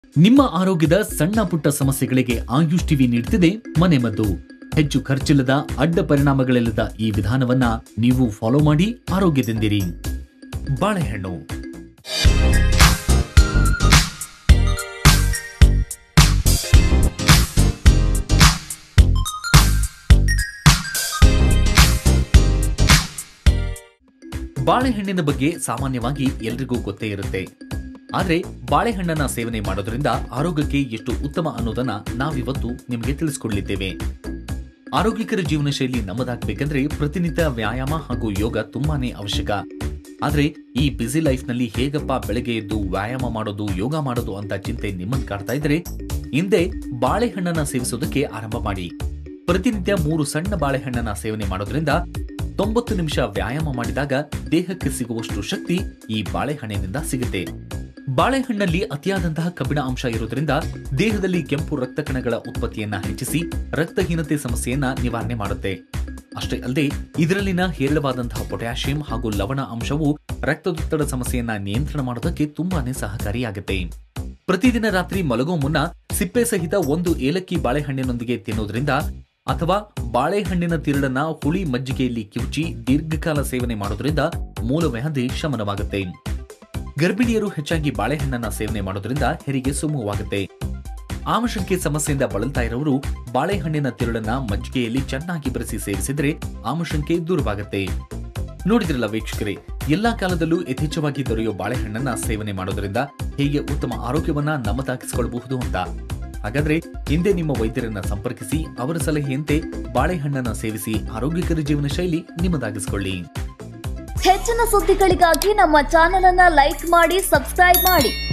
ನಿಮ್ಮ ಆರೋಗ್ಯದ ಸಣ್ಣ ಪುಟ್ಟ ಸಮಸ್ಯೆಗಳಿಗೆ ಆಯುಷ್ ಟಿವಿ ನೀಡುತ್ತಿದೆ ಮನೆಮದ್ದು ಹೆಚ್ಚು ಖರ್ಚಿಲ್ಲದ ಅಡ್ಡ ಪರಿಣಾಮಗಳಿಲ್ಲದ ಈ ವಿಧಾನವನ್ನ ನೀವು ಫಾಲೋ ಮಾಡಿ ಆರೋಗ್ಯದಿಂದಿರಿ ಬಾಳೆಹಣ್ಣು ಬಾಳೆಹಣ್ಣಿನ ಬಗ್ಗೆ ಸಾಮಾನ್ಯವಾಗಿ ಎಲ್ರಿಗೂ ಗೊತ್ತೇ ಇರುತ್ತೆ ಆದ್ರೆ ಬಾಳೆಹಣ್ಣನ್ನ ಸೇವನೆ ಮಾಡೋದ್ರಿಂದ ಆರೋಗ್ಯಕ್ಕೆ ಎಷ್ಟು ಉತ್ತಮ ಅನ್ನೋದನ್ನ ನಾವಿವತ್ತು ನಿಮಗೆ ತಿಳಿಸ್ಕೊಡ್ಲಿದ್ದೇವೆ ಆರೋಗ್ಯಕರ ಜೀವನ ಶೈಲಿ ನಮ್ಮದಾಗಬೇಕಂದ್ರೆ ಪ್ರತಿನಿತ್ಯ ವ್ಯಾಯಾಮ ಹಾಗೂ ಯೋಗ ತುಂಬಾನೇ ಅವಶ್ಯಕ ಆದ್ರೆ ಈ ಬ್ಯುಸಿ ಲೈಫ್ ನಲ್ಲಿ ಹೇಗಪ್ಪ ಬೆಳಗ್ಗೆ ಎದ್ದು ವ್ಯಾಯಾಮ ಮಾಡೋದು ಯೋಗ ಮಾಡೋದು ಅಂತ ಚಿಂತೆ ನಿಮ್ಮನ್ನ ಕಾಡ್ತಾ ಇದ್ರೆ ಹಿಂದೆ ಬಾಳೆಹಣ್ಣನ್ನ ಸೇವಿಸೋದಕ್ಕೆ ಆರಂಭ ಮಾಡಿ ಪ್ರತಿನಿತ್ಯ ಮೂರು ಸಣ್ಣ ಬಾಳೆಹಣ್ಣನ್ನ ಸೇವನೆ ಮಾಡೋದ್ರಿಂದ ತೊಂಬತ್ತು ನಿಮಿಷ ವ್ಯಾಯಾಮ ಮಾಡಿದಾಗ ದೇಹಕ್ಕೆ ಸಿಗುವಷ್ಟು ಶಕ್ತಿ ಈ ಬಾಳೆಹಣ್ಣಿನಿಂದ ಸಿಗುತ್ತೆ ಬಾಳೆಹಣ್ಣಲ್ಲಿ ಅತಿಯಾದಂತಹ ಕಬ್ಬಿಣ ಅಂಶ ಇರೋದ್ರಿಂದ ದೇಹದಲ್ಲಿ ಕೆಂಪು ರಕ್ತ ಕಣಗಳ ಉತ್ಪತ್ತಿಯನ್ನ ಹೆಚ್ಚಿಸಿ ರಕ್ತಹೀನತೆ ಸಮಸ್ಯೆಯನ್ನ ನಿವಾರಣೆ ಮಾಡುತ್ತೆ ಅಷ್ಟೇ ಅಲ್ಲದೆ ಇದರಲ್ಲಿನ ಹೇರಳವಾದಂತಹ ಪೊಟ್ಯಾಷಿಯಂ ಹಾಗೂ ಲವಣ ಅಂಶವು ರಕ್ತದೊತ್ತಡ ಸಮಸ್ಯೆಯನ್ನ ನಿಯಂತ್ರಣ ಮಾಡೋದಕ್ಕೆ ತುಂಬಾನೇ ಸಹಕಾರಿಯಾಗುತ್ತೆ ಪ್ರತಿದಿನ ರಾತ್ರಿ ಮಲಗೋ ಮುನ್ನ ಸಿಪ್ಪೆ ಸಹಿತ ಒಂದು ಏಲಕ್ಕಿ ಬಾಳೆಹಣ್ಣಿನೊಂದಿಗೆ ತಿನ್ನೋದ್ರಿಂದ ಅಥವಾ ಬಾಳೆಹಣ್ಣಿನ ತಿರುಳನ್ನ ಹುಳಿ ಮಜ್ಜಿಗೆಯಲ್ಲಿ ಕಿವುಚಿ ದೀರ್ಘಕಾಲ ಸೇವನೆ ಮಾಡೋದ್ರಿಂದ ಮೂಲವ್ಯಾಧಿ ಶಮನವಾಗುತ್ತೆ ಗರ್ಭಿಣಿಯರು ಹೆಚ್ಚಾಗಿ ಬಾಳೆಹಣ್ಣನ್ನ ಸೇವನೆ ಮಾಡೋದ್ರಿಂದ ಹೆರಿಗೆ ಸುಮುವಾಗುತ್ತೆ ಆಮಶಂಕೆ ಸಮಸ್ಯೆಯಿಂದ ಬಳಲ್ತಾ ಇರೋರು ಬಾಳೆಹಣ್ಣಿನ ತಿರುಳನ್ನ ಮಜ್ಜಿಗೆಯಲ್ಲಿ ಚೆನ್ನಾಗಿ ಬೆರೆಸಿ ಸೇವಿಸಿದ್ರೆ ಆಮಶಂಕೆ ದೂರವಾಗುತ್ತೆ ನೋಡಿದ್ರಲ್ಲ ವೀಕ್ಷಕರೇ ಎಲ್ಲಾ ಕಾಲದಲ್ಲೂ ಯಥೇಚ್ಛವಾಗಿ ದೊರೆಯೋ ಬಾಳೆಹಣ್ಣನ್ನ ಸೇವನೆ ಮಾಡೋದ್ರಿಂದ ಹೇಗೆ ಉತ್ತಮ ಆರೋಗ್ಯವನ್ನ ನಮ್ಮದಾಗಿಸಿಕೊಳ್ಳಬಹುದು ಅಂತ ಹಾಗಾದ್ರೆ ಹಿಂದೆ ನಿಮ್ಮ ವೈದ್ಯರನ್ನ ಸಂಪರ್ಕಿಸಿ ಅವರ ಸಲಹೆಯಂತೆ ಬಾಳೆಹಣ್ಣನ್ನ ಸೇವಿಸಿ ಆರೋಗ್ಯಕರ ಜೀವನ ಶೈಲಿ ನಿಮ್ಮದಾಗಿಸಿಕೊಳ್ಳಿ ಹೆಚ್ಚಿನ ಸುದ್ದಿಗಳಿಗಾಗಿ ನಮ್ಮ ಚಾನೆಲ್ ಅನ್ನ ಲೈಕ್ ಮಾಡಿ ಸಬ್ಸ್ಕ್ರೈಬ್ ಮಾಡಿ